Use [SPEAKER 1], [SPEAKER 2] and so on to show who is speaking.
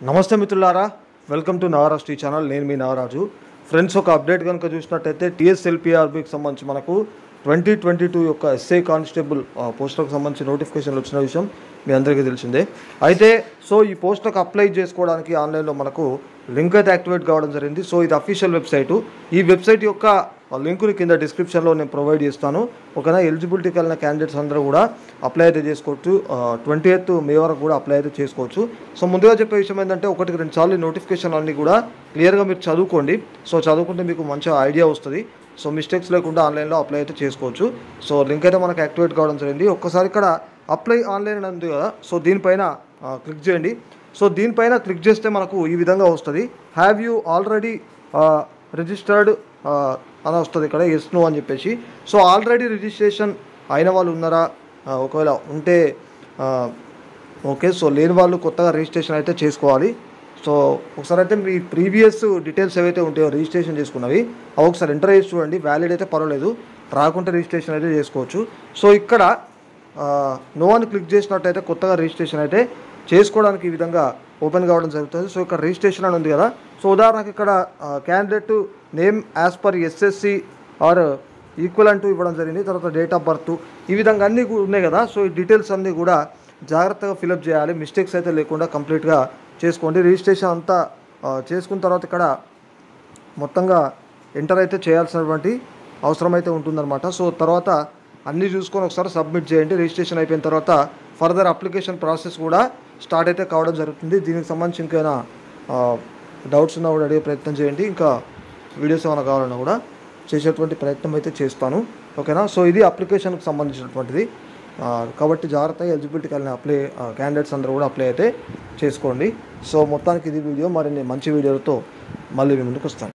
[SPEAKER 1] నమస్తే మిత్రులారా welcome to Navaraj T channel నేను మీ నవరాజు ఫ్రెండ్స్ ఒక అప్డేట్ కనుక చూసినట్టయితే టీఎస్ఎల్పిఆర్బికి సంబంధించి మనకు ట్వంటీ ట్వంటీ టూ యొక్క ఎస్ఐ కానిస్టేబుల్ పోస్టులకు సంబంధించి నోటిఫికేషన్లు వచ్చిన విషయం మీ అందరికీ తెలిసిందే అయితే సో ఈ పోస్టులకు అప్లై చేసుకోవడానికి ఆన్లైన్లో మనకు లింక్ అయితే యాక్టివేట్ కావడం జరిగింది సో ఇది అఫీషియల్ వెబ్సైటు ఈ వెబ్సైట్ యొక్క లింకుని కింద డిస్క్రిప్షన్లో నేను ప్రొవైడ్ చేస్తాను ఓకేనా ఎలిజిబిలిటీ కలిగిన క్యాండిడేట్స్ అందరూ కూడా అప్లై అయితే చేసుకోవచ్చు ట్వంటీ ఎయిత్ మే వరకు కూడా అప్లై అయితే చేసుకోవచ్చు సో ముందుగా చెప్పే విషయం ఏంటంటే ఒకటికి రెండు సార్లు నోటిఫికేషన్ అన్నీ కూడా క్లియర్గా మీరు చదువుకోండి సో చదువుకుంటే మీకు మంచిగా ఐడియా వస్తుంది సో మిస్టేక్స్ లేకుండా ఆన్లైన్లో అప్లై అయితే చేసుకోవచ్చు సో లింక్ అయితే మనకు యాక్టివేట్ కావడం జరిగింది ఒక్కసారి ఇక్కడ అప్లై ఆన్లైన్ అని ఉంది కదా సో దీనిపైన ఆ, క్లిక్ చేయండి సో దీనిపైన క్లిక్ చేస్తే మనకు ఈ విధంగా వస్తుంది హ్యావ్ యూ ఆల్రెడీ రిజిస్టర్డ్ అని వస్తుంది ఇక్కడ ఎస్ నో అని చెప్పేసి సో ఆల్రెడీ రిజిస్ట్రేషన్ అయిన వాళ్ళు ఉన్నారా ఆ, ఒకవేళ ఉంటే ఆ, ఓకే సో లేని వాళ్ళు కొత్తగా రిజిస్ట్రేషన్ అయితే చేసుకోవాలి సో ఒకసారి అయితే మీ ప్రీవియస్ డీటెయిల్స్ ఏవైతే ఉంటాయో రిజిస్ట్రేషన్ చేసుకున్నవి అవి ఒకసారి ఎంటర్ చేసి చూడండి వ్యాలిడ్ అయితే పర్వాలేదు రాకుంటే రిజిస్ట్రేషన్ అయితే చేసుకోవచ్చు సో ఇక్కడ నో అని క్లిక్ చేసినట్టయితే కొత్తగా రిజిస్ట్రేషన్ అయితే చేసుకోవడానికి ఈ విధంగా ఓపెన్ కావడం జరుగుతుంది సో ఇక్కడ రిజిస్ట్రేషన్ అని ఉంది కదా సో ఉదాహరణకి ఇక్కడ candidate name as per SSC are equal అంటూ ఇవ్వడం జరిగింది తర్వాత డేట్ ఆఫ్ బర్త్ ఈ విధంగా అన్నీ కూడా ఉన్నాయి కదా సో ఈ డీటెయిల్స్ అన్నీ కూడా జాగ్రత్తగా ఫిలప్ చేయాలి మిస్టేక్స్ అయితే లేకుండా కంప్లీట్గా చేసుకోండి రిజిస్ట్రేషన్ అంతా ఆ, చేసుకున్న తర్వాత ఇక్కడ మొత్తంగా ఎంటర్ అయితే చేయాల్సినటువంటి అవసరం అయితే ఉంటుందన్నమాట సో తర్వాత అన్నీ చూసుకొని ఒకసారి సబ్మిట్ చేయండి రిజిస్ట్రేషన్ అయిపోయిన తర్వాత ఫర్దర్ అప్లికేషన్ ప్రాసెస్ కూడా స్టార్ట్ అయితే కావడం జరుగుతుంది దీనికి సంబంధించి ఇంకైనా డౌట్స్ ఉన్నా కూడా అడిగే ప్రయత్నం చేయండి ఇంకా వీడియోస్ ఏమైనా కావాలన్నా కూడా చేసేటువంటి ప్రయత్నం అయితే చేస్తాను ఓకేనా సో ఇది అప్లికేషన్కి సంబంధించినటువంటిది ఆ, కాబట్టి జాగ్రత్తగా ఎలిజిబిలిటీ కలిగిన అప్లై క్యాండిడేట్స్ అందరూ కూడా అప్లై అయితే చేసుకోండి సో మొత్తానికి ఇది వీడియో మరిన్ని మంచి వీడియోలతో మళ్ళీ మీ ముందుకు వస్తాను